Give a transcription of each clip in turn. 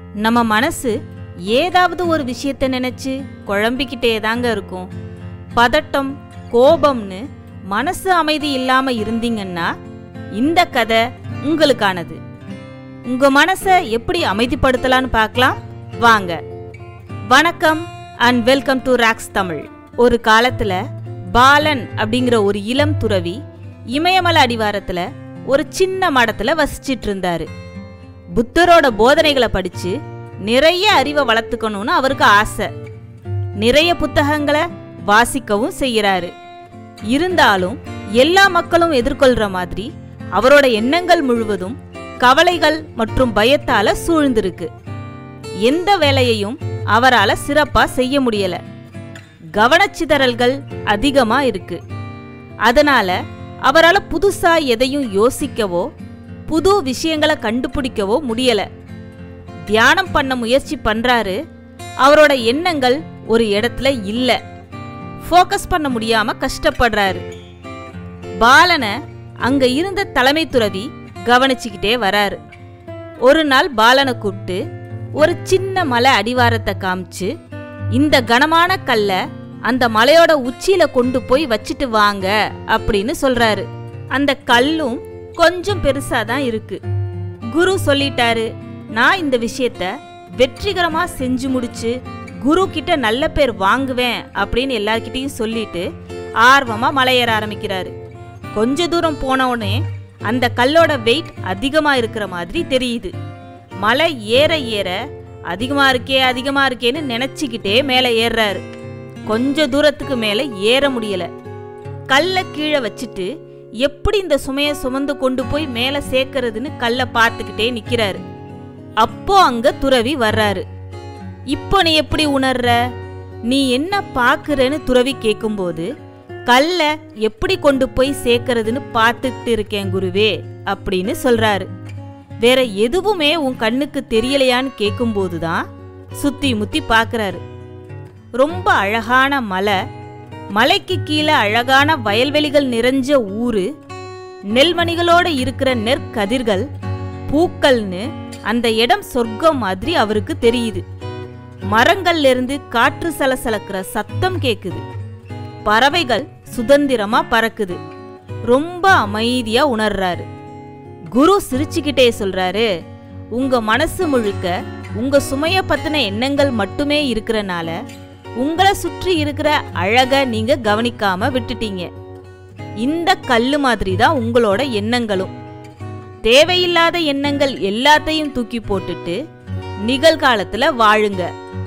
நம்ம மனசு ஏதாவது ஒரு விஷயத்த நினைச்சு குழம்பிக்கிட்டே தாங்க இருக்கும் பதட்டம் கோபம்னு மனசு அமைதி இல்லாம இருந்தீங்கன்னா இந்த கதை உங்களுக்கானது உங்க மனசை எப்படி அமைதிப்படுத்தலாம்னு பார்க்கலாம் வாங்க வணக்கம் and welcome to rocks Tamil ஒரு காலத்துல பாலன் அப்படிங்கிற ஒரு இளம் துறவி இமயமலை அடிவாரத்துல ஒரு சின்ன மடத்துல வசிச்சிட்டு இருந்தாரு புத்தரோட போதனைகளை படிச்சு நிறைய அறிவை வளர்த்துக்கணும்னு அவருக்கு ஆசை நிறைய புத்தகங்களை வாசிக்கவும் செய்யறாரு இருந்தாலும் எல்லா மக்களும் எதிர்கொள்ற மாதிரி அவரோட எண்ணங்கள் முழுவதும் கவலைகள் மற்றும் பயத்தால சூழ்ந்திருக்கு எந்த வேலையையும் அவரால சிறப்பா செய்ய முடியல கவனச்சிதறல்கள் அதிகமா இருக்கு அதனால அவரால புதுசா எதையும் யோசிக்கவோ புது விஷயங்களை கண்டுபிடிக்கவோ முடியல தியானம் பண்ண முயற்சி பண்றாரு அவரோட எண்ணங்கள் ஒரு இடத்துல இல்ல ஃபோக்கஸ் பண்ண முடியாம கஷ்டப்படுறாரு பாலனை அங்க இருந்த தலைமை துறவி கவனிச்சுக்கிட்டே வராரு ஒரு நாள் பாலனை கூப்பிட்டு ஒரு சின்ன மலை அடிவாரத்தை காமிச்சு இந்த கனமான கல்ல அந்த மலையோட உச்சியில கொண்டு போய் வச்சிட்டு வாங்க அப்படின்னு சொல்றாரு அந்த கல்லும் கொஞ்சம் பெருசா தான் இருக்கு குரு சொல்லிட்டாரு நான் இந்த விஷயத்த வெற்றிகரமா செஞ்சு முடிச்சு குரு கிட்ட நல்ல பேர் வாங்குவேன் அப்படின்னு எல்லார்கிட்டயும் சொல்லிட்டு ஆர்வமா மலையேற ஆரம்பிக்கிறாரு கொஞ்ச தூரம் போன உடனே அந்த கல்லோட வெயிட் அதிகமா இருக்கிற மாதிரி தெரியுது மலை ஏற ஏற அதிகமா இருக்கே அதிகமா இருக்கேன்னு நினைச்சுக்கிட்டே மேலே ஏறுறாரு கொஞ்ச தூரத்துக்கு மேல ஏற முடியல கல்லை கீழே வச்சுட்டு எப்படி இந்த சுமையை சுமந்து கொண்டு போய் மேலே சேர்க்கறதுன்னு கல்லை பார்த்துக்கிட்டே நிக்கிறாரு அப்போ அங்க துறவி வர்றாரு இப்போ நீ எப்படி உணர்ற நீ என்ன பாக்குறன்னு துறவி கேட்கும்போது கல்ல எப்படி கொண்டு போய் சேர்க்கறதுன்னு பார்த்துட்டு இருக்கேன் குருவே அப்படின்னு சொல்றாரு வேற எதுவுமே உன் கண்ணுக்கு தெரியலையான்னு கேட்கும்போது தான் சுத்தி முத்தி பார்க்கறாரு ரொம்ப அழகான மலை மலைக்கு கீழே அழகான வயல்வெளிகள் நிறைஞ்ச ஊரு நெல்மணிகளோட இருக்கிற நெற்கதிர்கள் பூக்கள்னு அந்த இடம் சொர்க்கம் மாதிரி அவருக்கு தெரியுது மரங்கள்ல இருந்து காற்று சலசலக்கிற சத்தம் கேக்குது பறவைகள் சுதந்திரமா பறக்குது ரொம்ப அமைதியா உணர்றாரு குரு சிரிச்சுக்கிட்டே சொல்றாரு உங்க மனசு முழுக்க உங்க சுமைய பத்தின எண்ணங்கள் மட்டுமே இருக்கறனால உங்களை சுற்றி இருக்கிற அழக நீங்க கவனிக்காம விட்டுட்டீங்க இந்த கல்லு மாதிரி தான் உங்களோட எண்ணங்களும் தேவையில்லாத எண்ணங்கள் எல்லாத்தையும் தூக்கி போட்டுட்டு நிகழ்காலத்துல வாழுங்க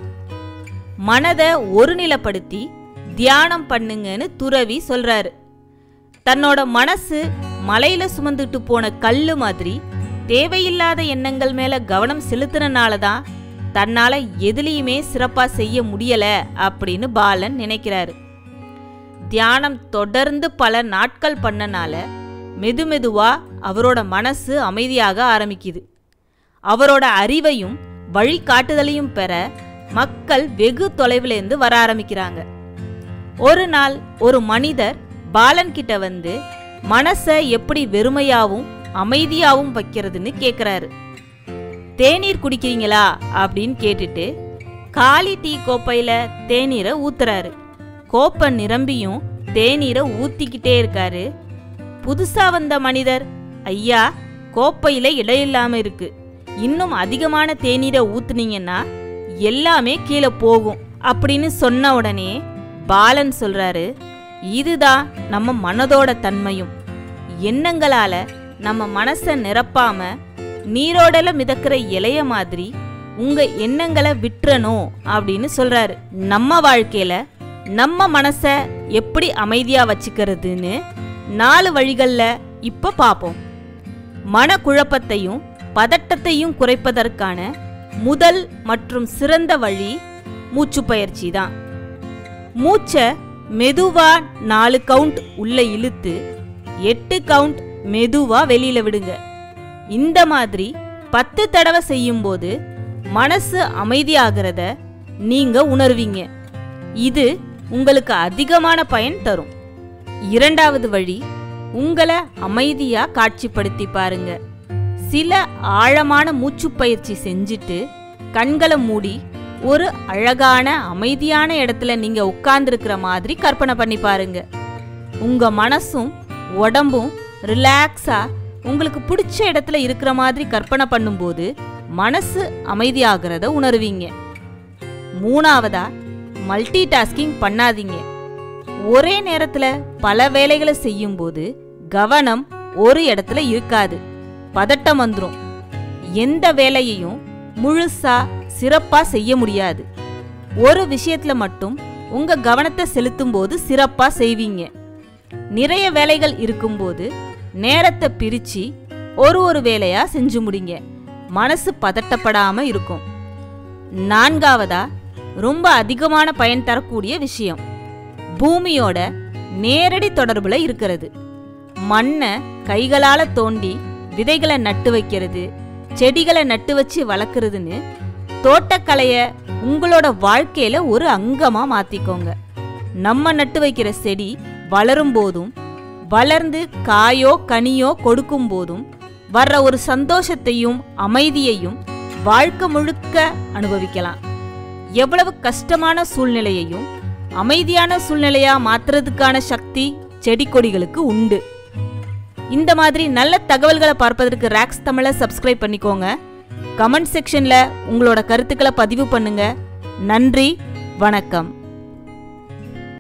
மனதை ஒருநிலைப்படுத்தி தியானம் பண்ணுங்கன்னு துறவி சொல்றாரு தன்னோட மனசு மலையில சுமந்துட்டு போன கல்லு மாதிரி தேவையில்லாத எண்ணங்கள் மேல கவனம் செலுத்தினால தான் தன்னால எதுலேயுமே சிறப்பா செய்ய முடியல அப்படின்னு பாலன் நினைக்கிறாரு தியானம் தொடர்ந்து பல நாட்கள் பண்ணனால மெதுமெதுவா அவரோட மனசு அமைதியாக ஆரம்பிக்குது அவரோட அறிவையும் வழிகாட்டுதலையும் பெற மக்கள் வெகு தொலைவிலேருந்து வர ஆரம்பிக்கிறாங்க ஒரு நாள் ஒரு மனிதர் பாலன் கிட்ட வந்து மனசை எப்படி வெறுமையாவும் அமைதியாவும் வைக்கிறதுன்னு கேக்குறாரு தேநீர் குடிக்கிறீங்களா அப்படின்னு கேட்டுட்டு காலி டீ கோப்பையில தேநீரை ஊத்துறாரு கோப்பை நிரம்பியும் தேநீரை ஊத்திக்கிட்டே இருக்காரு புதுசா வந்த மனிதர் ஐயா கோப்பையில இடையில்லாம இருக்கு இன்னும் அதிகமான தேநீரை ஊத்துனீங்கன்னா எல்லாமே கீழே போகும் அப்படின்னு சொன்ன உடனே பாலன் சொல்றாரு இதுதான் நம்ம மனதோட தன்மையும் எண்ணங்களால நம்ம மனசை நிரப்பாம நீரோடல மிதக்கிற இலைய மாதிரி உங்க எண்ணங்களை விட்டுறணும் அப்படின்னு சொல்றாரு நம்ம வாழ்க்கையில நம்ம மனச எப்படி அமைதியா வச்சுக்கிறதுன்னு நாலு வழிகள்ல இப்ப பாப்போம் மனக்குழப்பத்தையும் பதட்டத்தையும் குறைப்பதற்கான முதல் மற்றும் சிறந்த வழி மூச்சு பயிற்சி தான் மூச்சை மெதுவா நாலு கவுண்ட் உள்ள இழுத்து எட்டு கவுண்ட் மெதுவா வெளியில விடுங்க இந்த மாதிரி பத்து தடவை செய்யும்போது மனசு அமைதியாகிறத நீங்க உணர்வீங்க இது உங்களுக்கு அதிகமான பயன் தரும் இரண்டாவது வழி உங்களை அமைதியா காட்சிப்படுத்தி பாருங்க சில ஆழமான மூச்சுப் பயிற்சி செஞ்சுட்டு கண்களை மூடி ஒரு அழகான அமைதியான இடத்துல நீங்க உட்கார்ந்துருக்கிற மாதிரி கற்பனை பண்ணி பாருங்க உங்க மனசும் உடம்பும் ரிலாக்ஸா உங்களுக்கு பிடிச்ச இடத்துல இருக்கிற மாதிரி கற்பனை பண்ணும்போது மனசு அமைதியாகிறத உணர்வீங்க மூணாவதா மல்டி டாஸ்கிங் பண்ணாதீங்க ஒரே நேரத்துல பல வேலைகளை செய்யும்போது கவனம் ஒரு இடத்துல இருக்காது பதட்டம் வந்துடும் எந்த வேலையையும் முழுசா சிறப்பா செய்ய முடியாது ஒரு விஷயத்துல மட்டும் உங்க கவனத்தை செலுத்தும் போது சிறப்பா செய்வீங்க நிறைய வேலைகள் இருக்கும்போது நேரத்தை பிரிச்சு ஒரு ஒரு வேலையா செஞ்சு முடிங்க மனசு பதட்டப்படாம இருக்கும் நான்காவதா ரொம்ப அதிகமான பயன் தரக்கூடிய விஷயம் பூமியோட நேரடி தொடர்புல இருக்கிறது மண்ணை கைகளால தோண்டி விதைகளை நட்டு வைக்கிறது செடிகளை நட்டு வச்சு வளர்க்குறதுன்னு தோட்டக்கலைய உங்களோட வாழ்க்கையில ஒரு அங்கமா மாத்திக்கோங்க நம்ம நட்டு வைக்கிற செடி வளரும் போதும் வளர்ந்து காயோ கனியோ கொடுக்கும் போதும் வர்ற ஒரு சந்தோஷத்தையும் அமைதியையும் வாழ்க்கை முழுக்க அனுபவிக்கலாம் எவ்வளவு கஷ்டமான சூழ்நிலையையும் அமைதியான சூழ்நிலையா மாத்துறதுக்கான சக்தி செடி கொடிகளுக்கு உண்டு இந்த மாதிரி நல்ல தகவல்களை பார்ப்பதற்கு ரேக்ஸ் தமிழை சப்ஸ்கிரைப் பண்ணிக்கோங்க கமெண்ட் செக்ஷன்ல உங்களோட கருத்துக்களை பதிவு பண்ணுங்க நன்றி வணக்கம்